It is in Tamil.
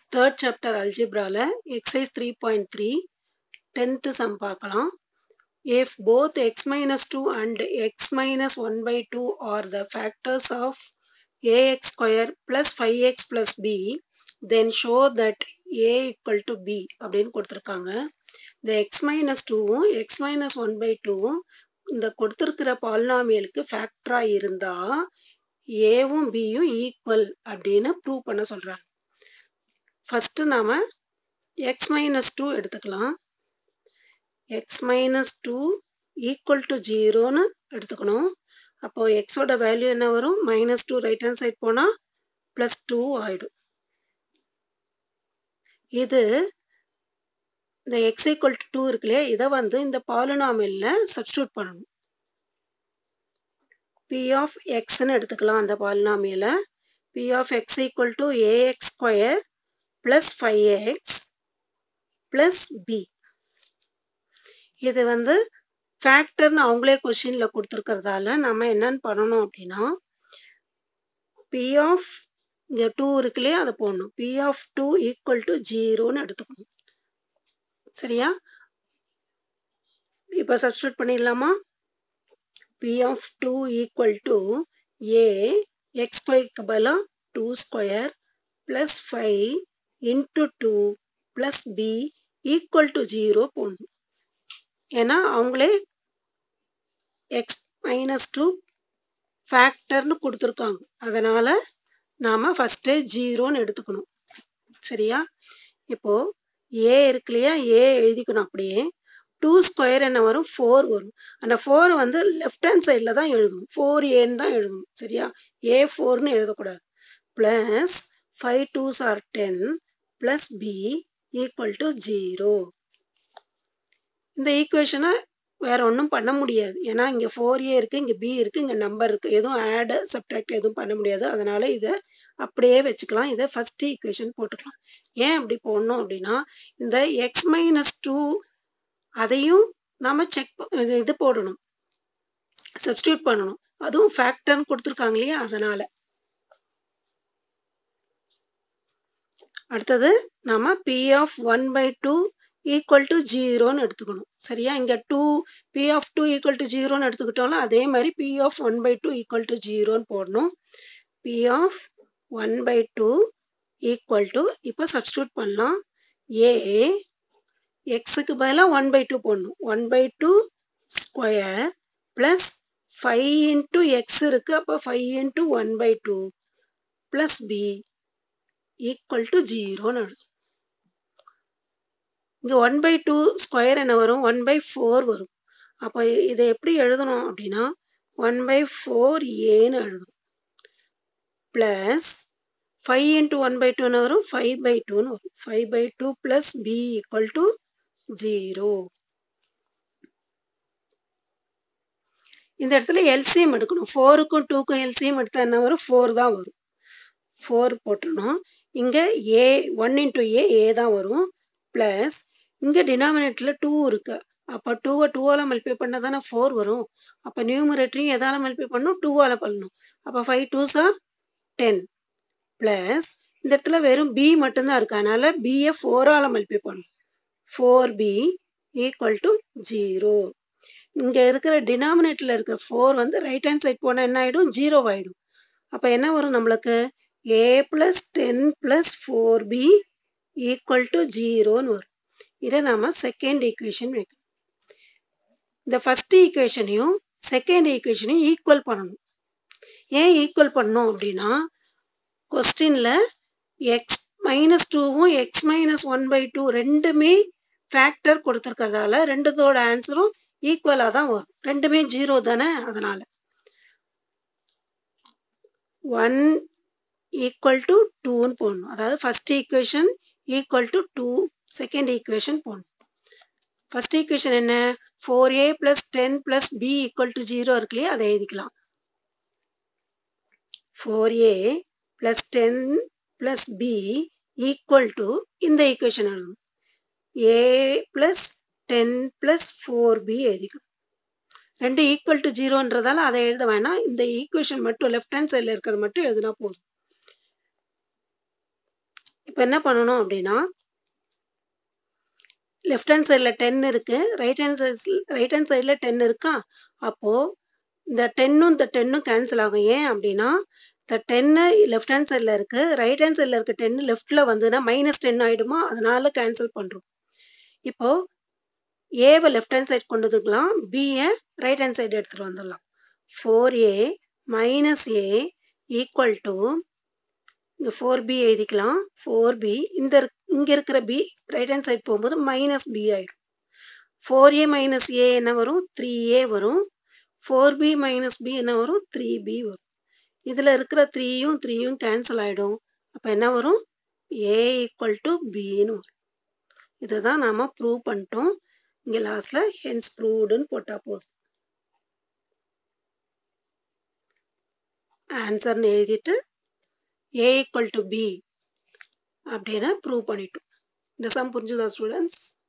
தேர்ட் சாப்டர் அல்ஜிப்ரால exercise three point three tenth sum பார்க்கலாம் if both x minus 2 and x minus 1 by 2 are the factors of ax square plus 5x plus b then show that a equal to b அப்படின்னு கொடுத்துருக்காங்க இந்த x minus 2வும் x minus 1 by 2வும் இந்த கொடுத்துருக்கிற பாலினாமியலுக்கு ஃபேக்டரா இருந்தா ஏவும் பியும் ஈக்குவல் அப்படின்னு ப்ரூவ் பண்ண சொல்றாங்க ஃபர்ஸ்ட் நாம எக்ஸ் மைனஸ் டூ எடுத்துக்கலாம் x minus two equal to ஜீரோன்னு எடுத்துக்கணும் அப்போ எக்ஸோட வேல்யூ என்ன வரும் minus two right hand side போனா பிளஸ் டூ ஆயிடும் இது இந்த எக்ஸ் ஈக்குவல் டு டூ இருக்கு இல்லையா இதை வந்து இந்த பாலினாமியல்ல சப்ஸ்டியூட் பண்ணணும் பி ஆஃப் எக்ஸ்ன்னு எடுத்துக்கலாம் அந்த பாலினாமியல p of x equal to a x square plus five x plus b இது வந்து ஃபேக்டர்னு அவங்களே கொஸ்டின்ல கொடுத்துருக்கறதால நம்ம என்னன்னு பண்ணணும் அப்படின்னா பி ஆஃப் இங்க டூ இருக்கு இல்லையா அதை போடணும் p of two equal to ஜீரோன்னு எடுத்துக்கணும் சரியா இப்போ சப்ஸ்டியூட் பண்ணிடலாமா p of two equal to a x ஸ்கொயருக்கு பதிலாக two square plus five into two plus b equal to zero போடணும் ஏன்னா அவங்களே எக்ஸ் மைனஸ் டூ ஃபேக்டர்னு கொடுத்துருக்காங்க அதனால நாம ஃபர்ஸ்டே ஜீரோன்னு எடுத்துக்கணும் சரியா இப்போ ஏ இருக்கு இல்லையா ஏ எழுதிக்கணும் அப்படியே டூ ஸ்கொயர் என்ன வரும் ஃபோர் வரும் அந்த ஃபோர் வந்து லெஃப்ட் ஹேண்ட் சைடில் தான் எழுதணும் ஃபோர் ஏன்னு தான் எழுதணும் சரியா ஏ ஃபோர்னு எழுதக்கூடாது plus five twos are ten plus b equal to zero இந்த ஈக்குவேஷனை வேற ஒன்றும் பண்ண முடியாது ஏன்னா இங்க ஃபோர் ஏ இருக்கு இங்க பி இருக்கு இங்க நம்பர் இருக்கு எதுவும் ஆட் சப்ட்ராக்ட் எதுவும் பண்ண முடியாது அதனால இதை அப்படியே வச்சுக்கலாம் இதை ஃபர்ஸ்ட் ஈக்குவேஷன் போட்டுக்கலாம் ஏன் அப்படி போடணும் அப்படின்னா இந்த எக்ஸ் மைனஸ் டூ அதையும் நாம செக் இது போடணும் சப்ஸ்டியூட் பண்ணணும் அதுவும் ஃபேக்டர்னு கொடுத்துருக்காங்க இல்லையா அதனால அடுத்தது நாம p of one by two equal to ஜீரோன்னு எடுத்துக்கணும் சரியா இங்க two p of two equal to ஜீரோன்னு எடுத்துக்கிட்டோம்ல அதே மாதிரி p of one by two equal to ஜீரோன்னு போடணும் p of one by two equal to இப்போ சப்ஸ்டியூட் பண்ணலாம் ஏ எக்ஸுக்கு பதிலாக ஒன் பை டூ போடணும் one by two square plus five into x இருக்கு அப்போ five into one by two plus b equal to ஜீரோன்னு எழுதும் இங்க ஒன் பை டூ ஸ்கொயர் என்ன வரும் ஒன் பை ஃபோர் வரும் அப்போ இதை எப்படி எழுதணும் அப்படின்னா ஒன் பை ஃபோர் ஏன்னு எழுதணும் plus five into one by டூன்னு வரும் ஃபைவ் பை டூன்னு வரும் five by two plus b equal to zero இந்த இடத்துல எல்சிஎம் எடுக்கணும் ஃபோருக்கும் டூக்கும் எல்சிஎம் எடுத்தா என்ன வரும் ஃபோர் தான் வரும் ஃபோர் போட்டுருணும் இங்க ஏ ஒன் இன்டூ ஏ ஏ தான் வரும் பிளஸ் இங்க டினாமினேட்டர்ல டூ இருக்கு அப்ப டூவை டூவால மல்டிப்ளை பண்ணா தானே ஃபோர் வரும் அப்ப நியூமரேட்டரையும் எதால மல்டிப்ளை பண்ணும் டூவால பண்ணணும் அப்ப five twos are ten plus இந்த இடத்துல வெறும் பி மட்டும்தான் இருக்கு அதனால பிஏ ஃபோரால மல்டிப்ளை பண்ணணும் four b equal to zero இங்க இருக்கிற டினாமினேட்டர்ல இருக்கிற ஃபோர் வந்து ரைட் ஹேண்ட் சைட் போனா என்ன ஆயிடும் ஜீரோ ஆயிடும் அப்ப என்ன வரும் நம்மளுக்கு a plus ten plus four b equal to ஜீரோன்னு வரும் இதை நாம செகண்ட் ஈக்குவேஷன் வைக்கணும் இந்த ஃபர்ஸ்ட் ஈக்குவேஷனையும் செகண்ட் ஈக்குவேஷனையும் ஈக்குவல் பண்ணணும் ஏன் ஈக்குவல் பண்ணணும் அப்படின்னா கொஸ்டின்ல எக்ஸ் மைனஸ் டூவும் x minus one by two ரெண்டுமே ஃபேக்டர் கொடுத்துருக்கறதால ரெண்டுத்தோட ஆன்சரும் ஈக்குவலாக தான் வரும் ரெண்டுமே ஜீரோ தானே அதனால ஒன் ஈக்குவல் டு டூன்னு போடணும் அதாவது first equation equal to to second equation போடணும் ஃபர்ஸ்ட் ஈக்குவேஷன் என்ன four a plus ten plus b equal to zero இருக்கு இல்லையா அதை எழுதிக்கலாம் four a plus ten plus b equal to இந்த ஈக்குவேஷன் எழுதணும் a plus ten plus four b எழுதிக்கணும் ரெண்டு ஈக்குவல் டு ஜீரோன்றதால அதை எழுத வேணாம் இந்த ஈக்குவேஷன் மட்டும் லெஃப்ட் ஹேண்ட் சைடில் இருக்கிறது மட்டும் எழுதினா போதும் இப்போ என்ன பண்ணணும் அப்படின்னா லெஃப்ட் ஹேண்ட் சைடில் டென் இருக்கு right hand side right hand சைடில் டென் இருக்கா அப்போ இந்த டென்னும் இந்த டென்னும் கேன்சல் ஆகும் ஏன் அப்படின்னா இந்த டென்னு லெஃப்ட் ஹேண்ட் சைடில் இருக்கு ரைட் ஹேண்ட் சைடில் இருக்க டென்னு லெஃப்டில் வந்ததுன்னா மைனஸ் டென் ஆயிடுமா அதனால கேன்சல் பண்ணுறோம் இப்போ ஏவை லெஃப்ட் ஹேண்ட் சைடு கொண்டு வந்துக்கலாம் பியை ரைட் ஹேண்ட் சைடு எடுத்துகிட்டு வந்துடலாம் four a minus a equal to இங்கே ஃபோர் பி எழுதிக்கலாம் ஃபோர் பி இந்த இங்கே இருக்கிற பி ரைட் ஹேண்ட் சைடு போகும்போது மைனஸ் பி ஆகிடும் ஃபோர் ஏ மைனஸ் ஏ என்ன வரும் த்ரீ ஏ வரும் ஃபோர் பி மைனஸ் பி என்ன வரும் த்ரீ பி வரும் இதில் இருக்கிற த்ரீயும் த்ரீயும் கேன்சல் ஆகிடும் அப்போ என்ன வரும் ஏ ஈக்குவல் டு பின்னு வரும் இதை தான் நாம் ப்ரூவ் பண்ணிட்டோம் இங்கே லாஸ்ட்டில் ஹென்ஸ் ப்ரூவ்டுன்னு போட்டால் போதும் ஆன்சர்னு எழுதிட்டு ஏ ஈக்குவல் டு பி அப்படின்னு ப்ரூவ் பண்ணிட்டோம் இந்த சம் புரிஞ்சுதா ஸ்டூடெண்ட்ஸ்